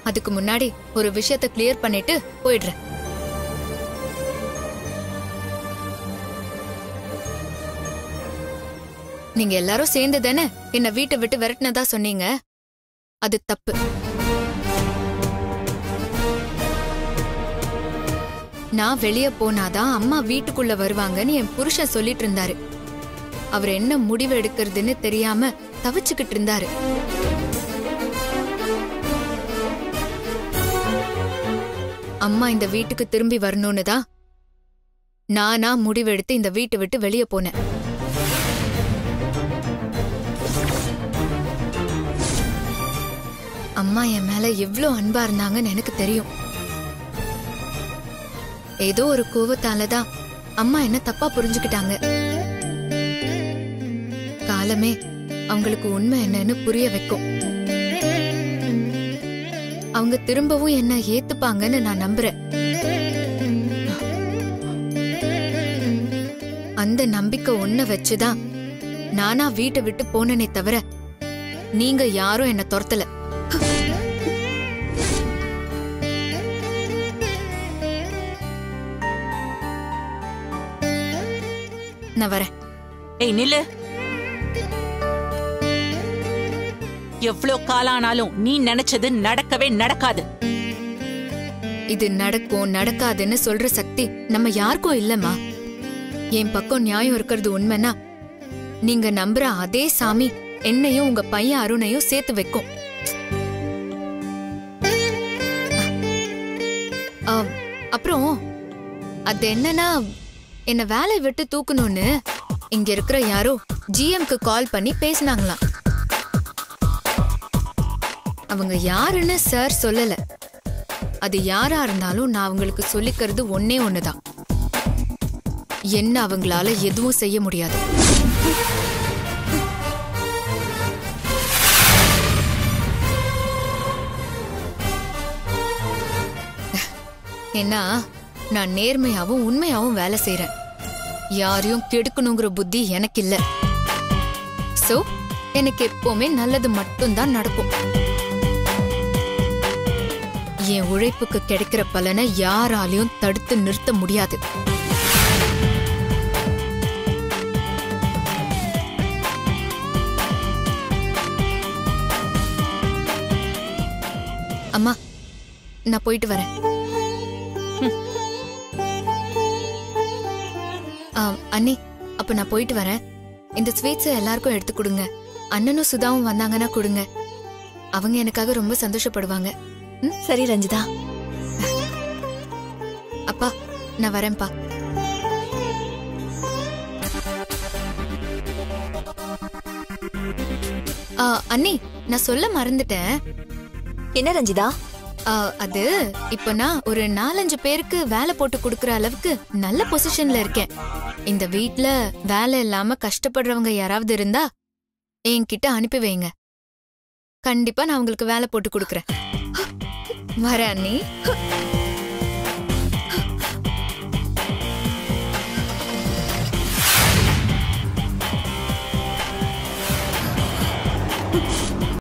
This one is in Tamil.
அதுக்கு முன்னாடி ஒரு விஷயத்த கிளியர் பண்ணிட்டு போயிடுறேன் நீங்க எல்லாரும் சேர்ந்து தானே என்ன வீட்டை விட்டு விரட்டினதா சொன்னீங்க அது தப்பு நான் வெளியே போனாதான் அம்மா வீட்டுக்குள்ள வருவாங்கன்னு என் புருஷன் சொல்லிட்டு இருந்தாரு அவர் என்ன முடிவு எடுக்கிறதுன்னு தெரியாம தவிச்சுக்கிட்டு இருந்தாரு அம்மா இந்த வீட்டுக்கு திரும்பி வரணும்னு தான் நானா முடிவெடுத்து இந்த வீட்டை விட்டு வெளியே போனேன் அம்மா என் மேல எவ்ளோ அன்பா இருந்தாங்கன்னு எனக்கு தெரியும் ஏதோ ஒரு கோவத்தால தான் அம்மா என்ன தப்பா புரிஞ்சுக்கிட்டாங்க காலமே அவங்களுக்கு உண்மை என்னன்னு புரிய வைக்கும் அவங்க திரும்பவும் என்ன ஏத்துப்பாங்கன்னு நான் நம்புறேன் அந்த நம்பிக்கை ஒன்ன வச்சுதான் நானா வீட்டை விட்டு போனனே தவிர நீங்க யாரும் என்ன துரத்தல நான் வரேன் ஏய் நில்லு எவ்ளோ காலானாலும் நீ நினைச்சது நடக்கவே நடக்காது இது நடக்கும் நடக்காதுன்னு சொல்ற சக்தி நம்ம யாருக்கும் இல்லம்மா என் பக்கம் நியாயம் இருக்கிறது உண்மைன்னா நீங்க நம்புற அதே சாமி என்னையும் உங்க பையன் அருணையும் சேர்த்து வைக்கும் ஆ, அப்புறம் அது என்னன்னா என்ன வேலையை விட்டு தூக்கணும்னு இங்க இருக்கிற யாரோ ஜிஎம்க்கு கால் பண்ணி பேசினாங்களாம் அவங்க யாருன்னு சார் சொல்லல அது யாரா இருந்தாலும் நான் அவங்களுக்கு சொல்லிக்கிறது ஒன்னே ஒண்ணுதான் என்ன அவங்களால எதுவும் செய்ய முடியாது ஏன்னா நான் நேர்மையாவும் உண்மையாவும் வேலை செய்றேன் யாரையும் கெடுக்கணுங்கிற புத்தி எனக்கு இல்ல சோ எனக்கு எப்பவுமே நல்லது மட்டும்தான் நடக்கும் என் உழைப்புக்கு கிடைக்கிற பலனை யாராலையும் தடுத்து நிறுத்த முடியாது அம்மா நான் போயிட்டு வரேன் ஆம், அண்ணி அப்ப நான் போயிட்டு வரேன் இந்த ஸ்வீட்ஸ் எல்லாருக்கும் எடுத்து கொடுங்க அண்ணனும் சுதாவும் வந்தாங்கன்னா கொடுங்க அவங்க எனக்காக ரொம்ப சந்தோஷப்படுவாங்க சரி ரஞ்சிதா அப்பா நான் வரேன்ப்பா ஆ, அண்ணி நான் சொல்ல மறந்துட்டேன் என்ன ரஞ்சிதா ஆ, அது இப்ப நான் ஒரு நாலஞ்சு பேருக்கு வேலை போட்டு கொடுக்கற அளவுக்கு நல்ல பொசிஷன்ல இருக்கேன் இந்த வீட்ல வேலை இல்லாம கஷ்டப்படுறவங்க யாராவது இருந்தா என்கிட்ட அனுப்பி வைங்க கண்டிப்பா நான் உங்களுக்கு வேலை போட்டு கொடுக்கறேன் வரேன் அண்ணி